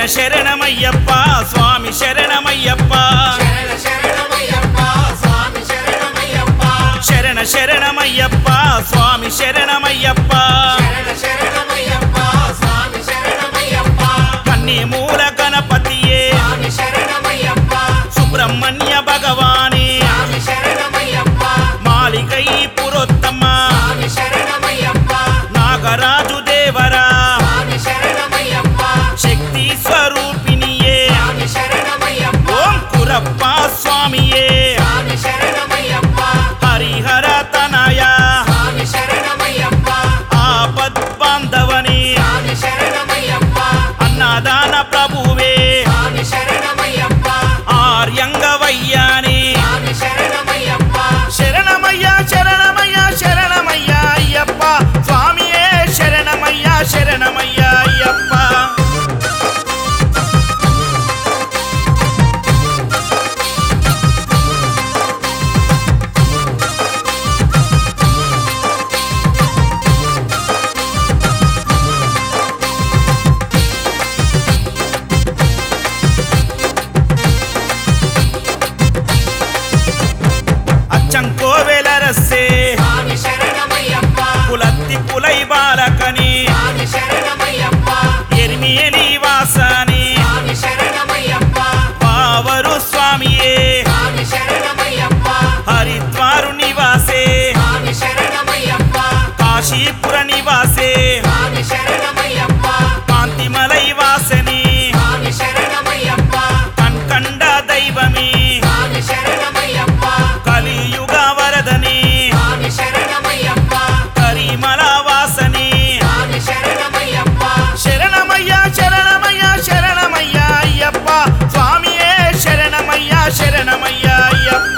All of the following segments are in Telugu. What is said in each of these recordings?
శరణమయ్యప్ప స్వామి శరణమయ్యప్ప శరణ శరణమయ్యప్ప స్వామి శరణమయ్యప్ప శరణ శరణమయ్యప్ప స్వామి శరణమయ్యప్ప శరణ శరణమయ్యప్ప స్వామి శరణమయ్యప్ప కన్నీ మూల గణపతియే స్వామి శరణమయ్యప్ప సుబ్రహ్మణ్య భగవాని స్వామి శరణమయ్యప్ప మాలికై పురోత్తమ స్వామి శరణమయ్యప్ప నాగరాజు దేవరా స్వామి శరణమయ్యప్ప శక్తి స్వరూపిణియే స్వామి శరణమయ్యప్ప ఓం కురప్ప స్వామియే స్వామి శరణమయ్యప్ప హరిహర తనయ స్వామి శరణమయ్యప్ప ఆపద్ బాంధవని స్వామి శరణమయ్యప్ప అన్నదాన ప్రభువే స్వామి శరణమయ్యప్ప ఆర్యంగవయ్యాని స్వామి శరణమయ్యప్ప శరణమయ్య శరణమయ్య శరణమయ్య అయ్యప్ప స్వామియే శరణమయ్య శరణమయ్య అయ్యప్ప అచ్చం కోవెల రస్సే స్వామి శరణమయ్యప్ప కులత్తి కులై బాలకని స్వామి శరణమయ్యప్ప ఎరిమియలి వాసని స్వామి శరణమయ్యప్ప పావరు స్వామియే స్వామి శరణమయ్యప్ప హరిద్వారు నివాసే స్వామి శరణమయ్యప్ప కాశీపుర నివాసే స్వామి శరణమయ్యప్ప కాంతిమలై వాసని స్వామి శరణమయ్యప్ప కన్కండ దైవమి స్వామి శరణమయ్యప్ప కలియుగ వరదని స్వామి శరణమయ్యప్ప కరిమల వాసని స్వామి శరణమయ్యప్ప శరణమయ్య శరణమయ్య శరణమయ్య అయ్యప్ప స్వామియే శరణమయ్య శరణమయ్య అయ్యప్ప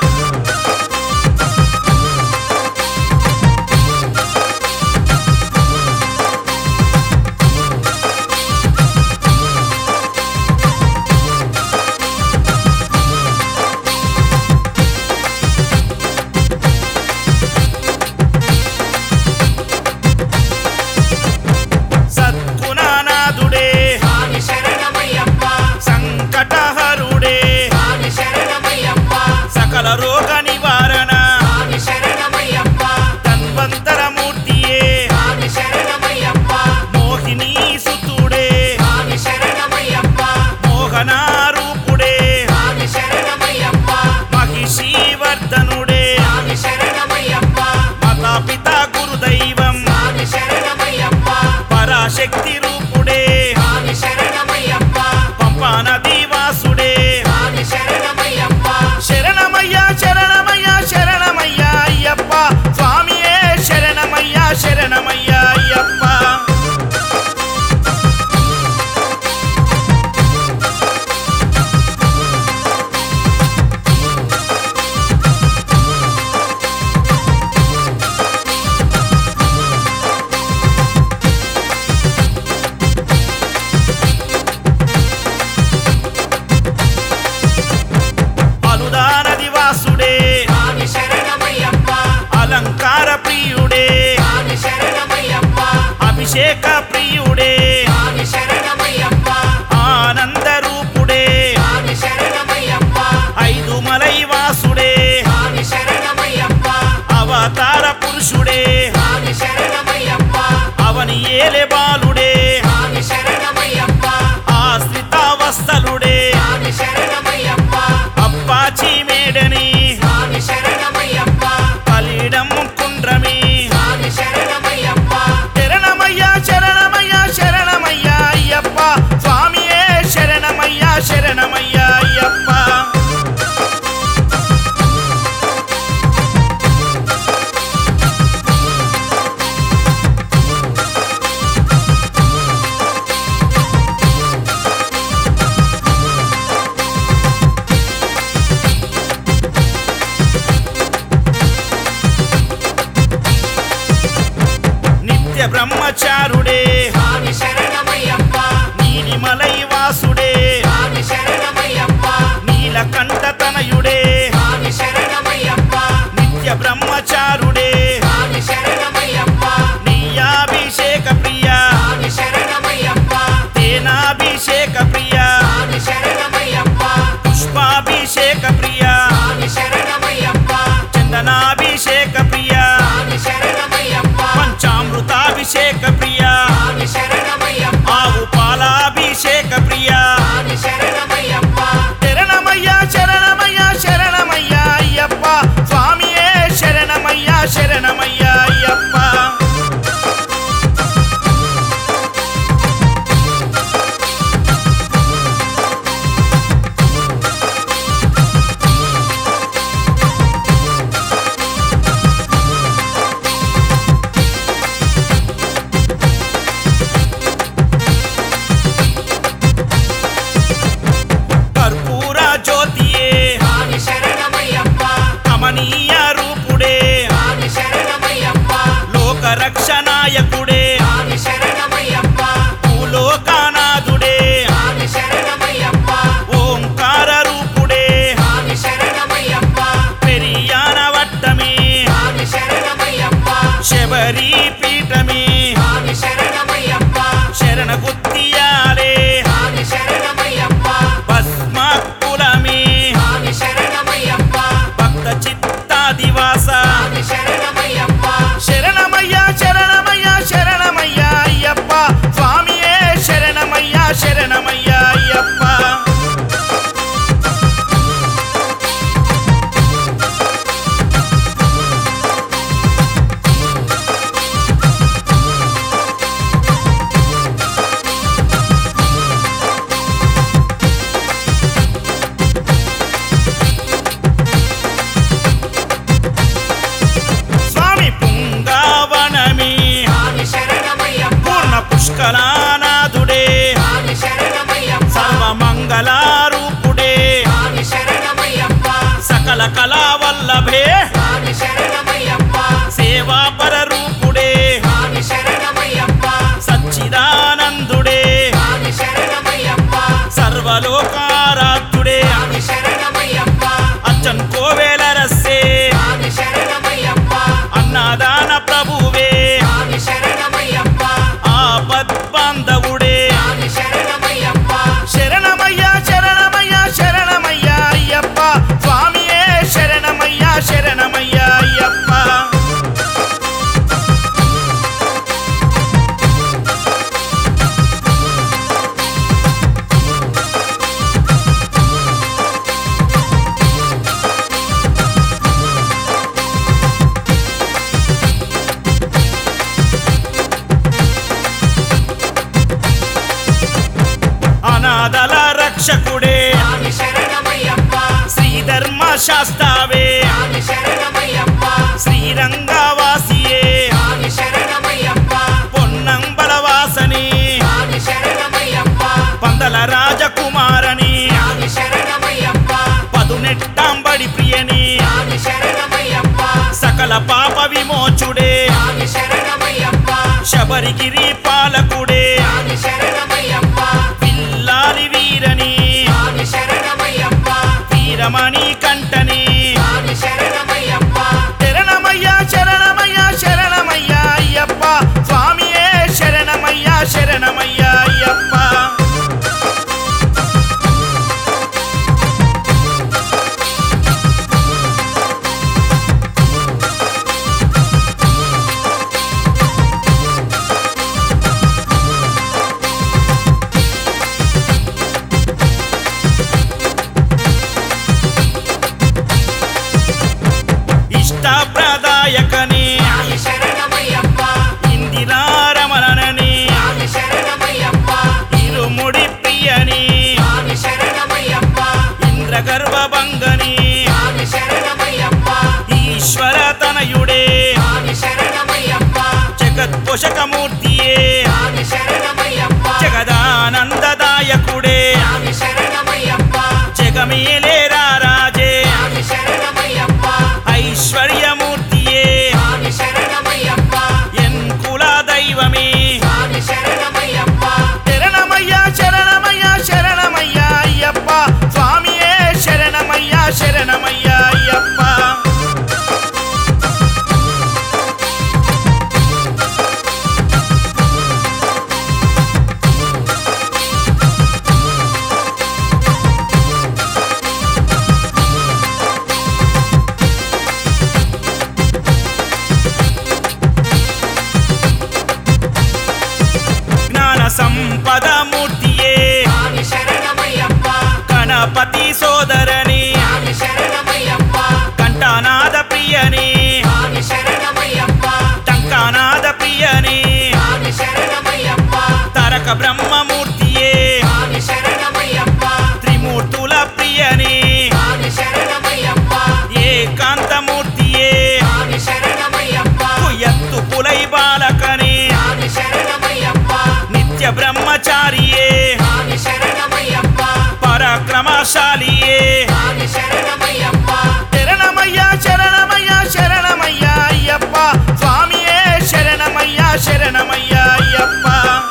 సద్గుణనాథుడే స్వామి శరణమయ్యప్ప సంకటహరుడే స్వామి శరణమయ్యప్ప సకల రోగ నివారణ స్వామి శరణమయ్యప్ప తన్వంతరమూర్తియే స్వామి శరణమయ్యప్ప మోహిని సుతుడే స్వామి శరణమయ్యప్ప మోహనారూపుడే స్వామి శరణమయ్యప్ప మహిషీవర్ధనుడే స్వామి శరణమయ్యప్ప మాతాపిత గురుదైవం స్వామి శరణమయ్యప్ప పరాశక్తి రూపుడే స్వామి శరణమయ్యప్ప పంపా నదీ వాసుడే స్వామి శరణమయ్యప్ప శరణమయ్య శరణమయ్య శరణమయ్య అయ్యప్ప స్వామియే శరణమయ్య శరణమయ్య అయ్యప్ప అలుదానది వాసుడే స్వామి శరణమయ్యప్ప అలంకార ప్రియుడే స్వామి శరణమయ్యప్ప అభిషేక ప్రియుడే స్వామి శరణమయ్యప్ప ఆనంద రూపుడే స్వామి శరణమయ్యప్ప ఐదు మలై వాసుడే స్వామి శరణమయ్యప్ప అవతార పురుషుడే స్వామి శరణమయ్యప్ప అవని ఏలే బాలుడే స్వామి శరణమయ్యప్ప ఆశ్రితావస్థలుడే స్వామి శరణమయ్యప్ప అప్పాచి మేడని స్వామి శరణమయ్యప్ప పలిడం కుండ్రమి స్వామి శరణమయ్యప్ప శరణమయ్య శరణమయ్య శరణమయ్య అయ్యప్ప స్వామియే శరణమయ్య శరణమయ్య అయ్యప్ప పంచామృతాభిషేక ప్రియ స్వామి శరణమయ్యప్ప పంచామృతాభిషేక ప్రియ స్వామి శరణమయ్యప్ప ఆవు పాలాభిషేక ప్రియ స్వామి శరణమయ్యప్ప శరణమయ్యా శరణమయ్యా శరణమయ్యా అయ్యప్ప స్వామియే శరణమయ్యా శరణమయ్యా అయ్యప్ప కర్పూర జ్యోతియే స్వామి శరణమయ్యప్ప కమనీయ రూపుడే స్వామి శరణమయ్యప్ప లోక రక్షనాయకుడే స్వామి శరణమయ్యప్ప భూలోకానాథుడే స్వామి శరణమయ్యప్ప ఓంకార రూపుడే స్వామి శరణమయ్యప్ప పెరియాన వట్టమే స్వామి శరణమయ్యప్ప శబరి పీఠమే స్వామి శరణమయ్యప్ప శరణ గుత్తియాలే స్వామి శరణమయ్యప్ప భస్మాకులమే స్వామి శరణమయ్యప్ప భక్త చిత్తాదివాస స్వామి శరణమయ్యప్ప శరణమయ్యా శరణమయ్యా శరణమయ్యా అయ్యప్ప స్వామియే శరణమయ్యా శరణమయ్యా అయ్యప్ప స్వామి పుంగావనమే స్వామి శరణమయ్యప్ప పూర్ణ పుష్కరానాథుడే స్వామి శరణమయ్యప్ప సర్వమంగళారూపుడే స్వామి శరణమయ్యప్ప సకల కళావల్లభే స్వామి శరణమయ్యప్ప సేవాపర రూపుడే స్వామి శరణమయ్యప్ప సచ్చిదానందుడే స్వామి శరణమయ్యప్ప సర్వలోకారాధ్యుడే స్వామి శరణమయ్యప్ప అచ్చన్ కోవేల రస్సే స్వామి శరణమయ్యప్ప అన్నదాన ప్రభువే స్వామి శరణమయ్యప్ప ఆపద్ బాంధవుడే స్వామి శరణమయ్యప్ప శరణమయ్యా శరణమయ్యా శరణమయ్యా అయ్యప్ప స్వామియే శరణమయ్యా శరణమయ్యా అయ్యప్ప అనాథల రక్షకుడే స్వామి శరణమయ్యప్ప శ్రీధర్మ శాస్త్రావే స్వామి శరణమయ్యప్ప శ్రీరంగవాసియే స్వామి శరణమయ్యప్ప పొన్నంబలవాసని స్వామి శరణమయ్యప్ప పందల రాజకుమారని స్వామి శరణమయ్యప్ప పదునెట్టాంబడి ప్రియని స్వామి శరణమయ్యప్ప సకల పాప విమోచుడే స్వామి శరణమయ్యప్ప శబరిగిరి పాలకుడే స్వామి శరణమయ్యప్ప పిల్లాలి వీరని స్వామి శరణమయ్యప్ప వీరమణి కంటని స్వామి శరణమయ్యప్ప శరణమయ్యా శరణమయ్యా శరణమయ్యా అయ్యప్ప స్వామియే శరణమయ్యా శరణమయ్యా అయ్యప్ప ఇష్టప్రదాయకని స్వామి శరణమయ్యప్ప ఇందిరారమణని స్వామి శరణమయ్యప్ప ఇరుముడి ప్రియని స్వామి శరణమయ్యప్ప ఇంద్రగర్వభంగని స్వామి శరణమయ్యప్ప ఈశ్వర తనయుడే స్వామి శరణమయ్యప్ప జగత్పోషకమూర్తియే స్వామి శరణమయ్యప్ప జగదానందదాయకుడే స్వామి శరణమయ్యప్ప జగమేలేరా రాజే స్వామి శరణమయ్యప్ప ఐశ్వర్యమూర్తియే స్వామి శరణమయ్యప్ప ఎన్ కుల దైవమే స్వామి శరణమయ్యప్ప శరణమయ్యా శరణమయ్యా శరణమయ్యా అయ్యప్ప స్వామియే శరణమయ్యా శరణమయ్యా అయ్యప్ప సంపద మూర్తియే స్వామి శరణమయ్యప్ప గణపతి సోదరని స్వామి శరణమయ్యప్ప కంఠనాద ప్రియని స్వామి శరణమయ్యప్ప టంకానాద ప్రియని స్వామి శరణమయ్యప్ప తరక బ్రహ్మమూర్తియే స్వామి శరణమయ్యప్ప త్రిమూర్తుల ప్రియని స్వామి శరణమయ్యప్ప ఏకాంతమూర్తియే స్వామి శరణమయ్యప్ప ఎత్తు పులై బాలకని స్వామి శరణమయ్యప్ప నిత్య బ్రహ్మచారియే స్వామి శరణమయ్యప్ప పరాక్రమశాలియే స్వామి శరణమయ్యప్ప శరణమయ్యా శరణమయ్యా శరణమయ్యా అయ్యప్ప స్వామియే శరణమయ్యా శరణమయ్యా అయ్యప్ప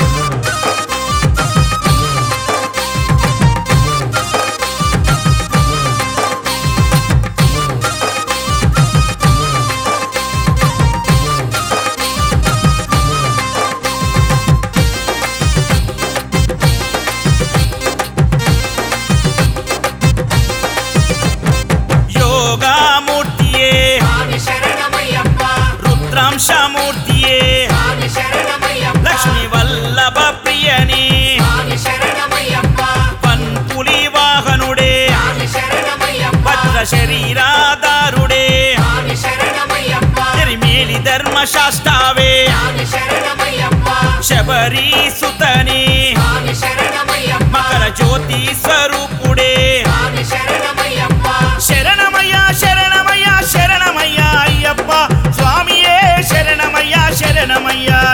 యోగామూర్తియే స్వామి శరణమయ్యప్ప రుద్రాంశమూర్తియే స్వామి శరణమయ్యప్ప లక్ష్మీ వల్లభ ప్రియని స్వామి శరణమయ్యప్ప పన్పులి వాహనుడే స్వామి శరణమయ్యప్ప భద్ర శరీరాధారుడే స్వామి శరణమయ్యప్ప ఎరిమేలి ధర్మశాస్త్రావే స్వామి శరణమయ్యప్ప శబరి సుతని స్వామి శరణమయ్యప్ప మకర జ్యోతి స్వరూపుడే స్వామి శరణమయ్యప్ప శరణమయ్యా శరణమయ్యా శరణమయ్యా అయ్యప్ప స్వామియే శరణమయ్యా శరణమయ్యా